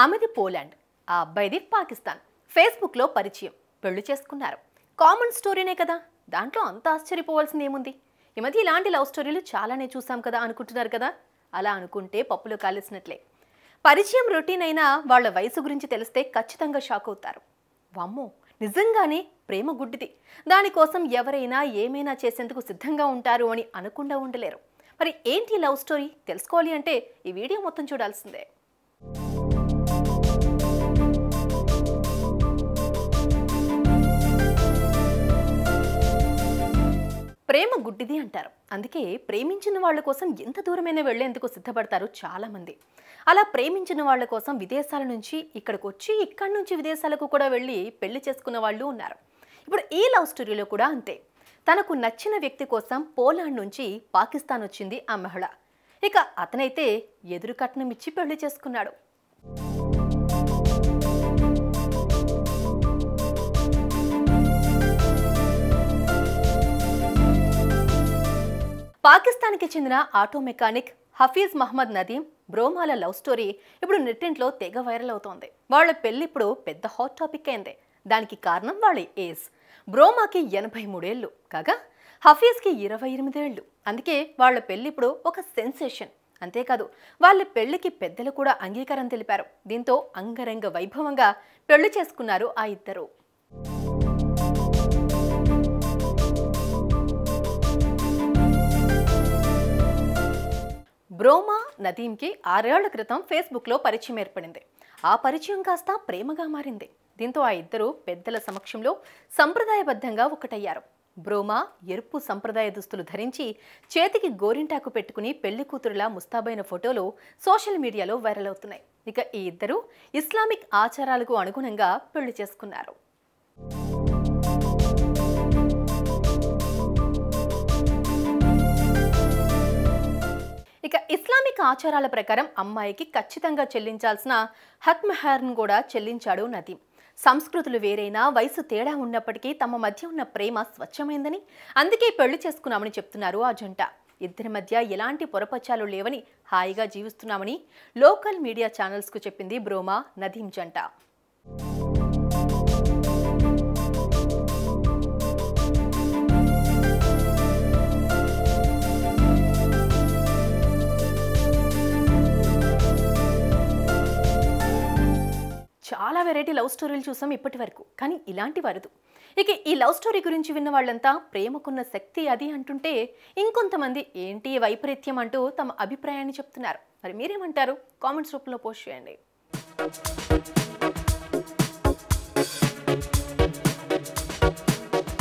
ఆమెది పోలాండ్ ఆ అబ్బాయిది పాకిస్తాన్ ఫేస్బుక్లో పరిచయం పెళ్లి చేసుకున్నారు కామన్ స్టోరీనే కదా దాంట్లో అంత ఆశ్చర్యపోవాల్సింది ఏముంది ఈ మధ్య ఇలాంటి లవ్ స్టోరీలు చాలానే చూసాం కదా అనుకుంటున్నారు కదా అలా అనుకుంటే పప్పులో కాలేసినట్లే పరిచయం రొటీన్ అయినా వాళ్ళ వయసు గురించి తెలిస్తే ఖచ్చితంగా షాక్ అవుతారు వామ్మో నిజంగానే ప్రేమ గుడ్డిది దానికోసం ఎవరైనా ఏమైనా చేసేందుకు సిద్ధంగా ఉంటారు అని అనకుండా ఉండలేరు మరి ఏంటి ఈ లవ్ స్టోరీ తెలుసుకోవాలి అంటే ఈ వీడియో మొత్తం చూడాల్సిందే ప్రేమ గుడ్డిది అంటారు అందుకే ప్రేమించిన వాళ్ళ కోసం ఎంత దూరమైనా వెళ్లేందుకు సిద్ధపడతారు చాలా మంది అలా ప్రేమించిన వాళ్ళ కోసం విదేశాల నుంచి ఇక్కడికి వచ్చి ఇక్కడి నుంచి విదేశాలకు కూడా వెళ్ళి పెళ్లి చేసుకున్న వాళ్ళు ఉన్నారు ఇప్పుడు ఈ లవ్ స్టోరీలో కూడా అంతే తనకు నచ్చిన వ్యక్తి కోసం పోలాండ్ నుంచి పాకిస్తాన్ వచ్చింది ఆ మహిళ ఇక అతనైతే ఎదురు కట్నం ఇచ్చి పెళ్లి చేసుకున్నాడు పాకిస్తాన్కి చెందిన ఆటో మెకానిక్ హఫీజ్ మహమ్మద్ నదీం బ్రోమాల లవ్ స్టోరీ ఇప్పుడు నెట్టింట్లో తెగ వైరల్ అవుతోంది వాళ్ళ పెళ్లి ఇప్పుడు పెద్ద హాట్ టాపిక్ అయింది దానికి కారణం వాళ్ళ ఏజ్ బ్రోమాకి ఎనభై మూడేళ్లు కాగా హఫీజ్కి ఇరవై ఎనిమిదేళ్లు అందుకే వాళ్ళ పెళ్లి ఇప్పుడు ఒక సెన్సేషన్ అంతేకాదు వాళ్ళ పెళ్లికి పెద్దలు కూడా అంగీకారం తెలిపారు దీంతో అంగరంగ వైభవంగా పెళ్లి చేసుకున్నారు ఆ ఇద్దరు బ్రోమా నదీంకి ఆరేళ్ల క్రితం ఫేస్బుక్లో పరిచయం ఏర్పడింది ఆ పరిచయం కాస్త ప్రేమగా మారింది దీంతో ఆ ఇద్దరు పెద్దల సమక్షంలో సంప్రదాయబద్ధంగా ఒకటయ్యారు బ్రోమా ఎరుపు సంప్రదాయ దుస్తులు ధరించి చేతికి గోరింటాకు పెట్టుకుని పెళ్లి కూతురులా ముస్తాబైన ఫోటోలు సోషల్ మీడియాలో వైరల్ అవుతున్నాయి ఇక ఈ ఇద్దరు ఇస్లామిక్ ఆచారాలకు అనుగుణంగా పెళ్లి చేసుకున్నారు ఇక ఇస్లామిక్ ఆచారాల ప్రకారం అమ్మాయికి ఖచ్చితంగా చెల్లించాల్సిన హక్ మెహర్ను కూడా చెల్లించాడు నదీం సంస్కృతులు వేరైనా వయసు తేడా ఉన్నప్పటికీ తమ మధ్య ఉన్న ప్రేమ స్వచ్ఛమైందని అందుకే పెళ్లి చేసుకున్నామని చెప్తున్నారు ఆ జంట ఇద్దరి మధ్య ఎలాంటి పొరపచ్చాలు లేవని హాయిగా జీవిస్తున్నామని లోకల్ మీడియా ఛానల్స్కు చెప్పింది బ్రోమా నదీం జంట చాలా వెరైటీ లవ్ స్టోరీలు చూసాం ఇప్పటి వరకు కానీ ఇలాంటి వరదు ఇక ఈ లవ్ స్టోరీ గురించి విన్న వాళ్ళంతా ప్రేమకున్న శక్తి అది అంటుంటే ఇంకొంతమంది ఏంటి ఈ వైపరీత్యం అంటూ తమ అభిప్రాయాన్ని చెప్తున్నారు మరి మీరేమంటారు కామెంట్స్ రూపంలో పోస్ట్ చేయండి